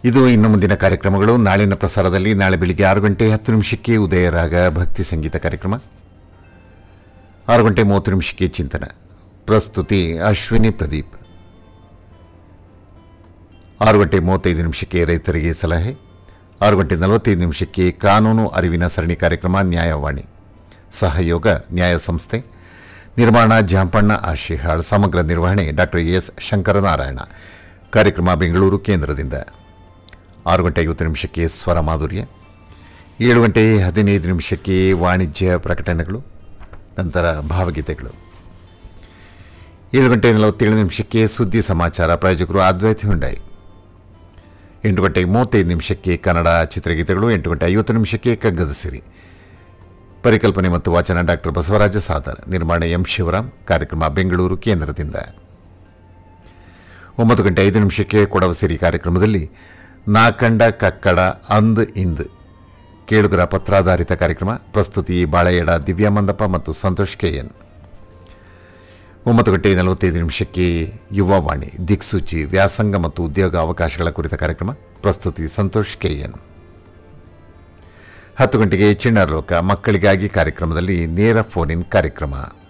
ಇದು ಇನ್ನು ಮುಂದಿನ ಕಾರ್ಯಕ್ರಮಗಳು ನಾಳಿನ ಪ್ರಸಾರದಲ್ಲಿ ನಾಳೆ ಬೆಳಿಗ್ಗೆ ಆರು ಗಂಟೆ ಹತ್ತು ನಿಮಿಷಕ್ಕೆ ಉದಯರಾಗ ಭಕ್ತಿ ಸಂಗೀತ ಕಾರ್ಯಕ್ರಮ ಆರು ಗಂಟೆ ಮೂವತ್ತು ನಿಮಿಷಕ್ಕೆ ಚಿಂತನ ಪ್ರಸ್ತುತಿ ಅಶ್ವಿನಿ ಪ್ರದೀಪ್ ಆರು ಗಂಟೆ ಮೂವತ್ತೈದು ನಿಮಿಷಕ್ಕೆ ರೈತರಿಗೆ ಸಲಹೆ ಆರು ಗಂಟೆ ನಲವತ್ತೈದು ನಿಮಿಷಕ್ಕೆ ಕಾನೂನು ಅರಿವಿನ ಸರಣಿ ಕಾರ್ಯಕ್ರಮ ನ್ಯಾಯವಾಣಿ ಸಹಯೋಗ ನ್ಯಾಯ ಸಂಸ್ಥೆ ನಿರ್ಮಾಣ ಜಾಂಪಣ್ಣ ಆಶಿಹಾಳ್ ಸಮಗ್ರ ನಿರ್ವಹಣೆ ಡಾಕ್ಟರ್ ಎಸ್ ಶಂಕರನಾರಾಯಣ ಕಾರ್ಯಕ್ರಮ ಬೆಂಗಳೂರು ಕೇಂದ್ರದಿಂದ ಆರು ಗಂಟೆ ಐವತ್ತು ನಿಮಿಷಕ್ಕೆ ಸ್ವರ ಮಾಧುರ್ಯ ಏಳು ಗಂಟೆ ಹದಿನೈದು ನಿಮಿಷಕ್ಕೆ ವಾಣಿಜ್ಯ ಪ್ರಕಟಣೆಗಳು ನಂತರ ಭಾವಗೀತೆಗಳು ಏಳು ಗಂಟೆ ನಲವತ್ತೇಳು ನಿಮಿಷಕ್ಕೆ ಸುದ್ದಿ ಸಮಾಚಾರ ಪ್ರಾಯೋಜಕರು ಅದ್ವೈತ್ ಹುಂಡೈ ಎಂಟು ಗಂಟೆ ಮೂವತ್ತೈದು ನಿಮಿಷಕ್ಕೆ ಕನ್ನಡ ಚಿತ್ರಗೀತೆಗಳು ಎಂಟು ಗಂಟೆ ಐವತ್ತು ನಿಮಿಷಕ್ಕೆ ಕಗ್ಗದ ಸಿರಿ ಪರಿಕಲ್ಪನೆ ಮತ್ತು ವಾಚನ ಡಾಕ್ಟರ್ ಬಸವರಾಜ ಸಾದರ್ ನಿರ್ಮಾಣ ಎಂ ಶಿವರಾಮ್ ಕಾರ್ಯಕ್ರಮ ಬೆಂಗಳೂರು ಕೇಂದ್ರದಿಂದ ಒಂಬತ್ತು ಗಂಟೆ ಐದು ನಿಮಿಷಕ್ಕೆ ಕೊಡವ ಸಿರಿ ಕಾರ್ಯಕ್ರಮದಲ್ಲಿ ನಾಕಂಡ ಕಕ್ಕಡ ಅಂದ್ ಇಂದ್ ಕೇಳುಗರ ಪತ್ರಾಧಾರಿತ ಕಾರ್ಯಕ್ರಮ ಪ್ರಸ್ತುತಿ ಬಾಳೆಯಡ ದಿವ್ಯಾ ಮಂದಪ್ಪ ಮತ್ತು ಸಂತೋಷ್ ಕೆಎನ್ ಒಂಬತ್ತು ಗಂಟೆ ನಲವತ್ತೈದು ನಿಮಿಷಕ್ಕೆ ಯುವವಾಣಿ ದಿಕ್ಸೂಚಿ ವ್ಯಾಸಂಗ ಮತ್ತು ಉದ್ಯೋಗ ಅವಕಾಶಗಳ ಕುರಿತ ಕಾರ್ಯಕ್ರಮ ಪ್ರಸ್ತುತಿ ಸಂತೋಷ್ ಕೆಎನ್ ಹತ್ತು ಗಂಟೆಗೆ ಚಿಣ್ಣರಲೋಕ ಮಕ್ಕಳಿಗಾಗಿ ಕಾರ್ಯಕ್ರಮದಲ್ಲಿ ನೇರ ಫೋನ್ ಇನ್ ಕಾರ್ಯಕ್ರಮ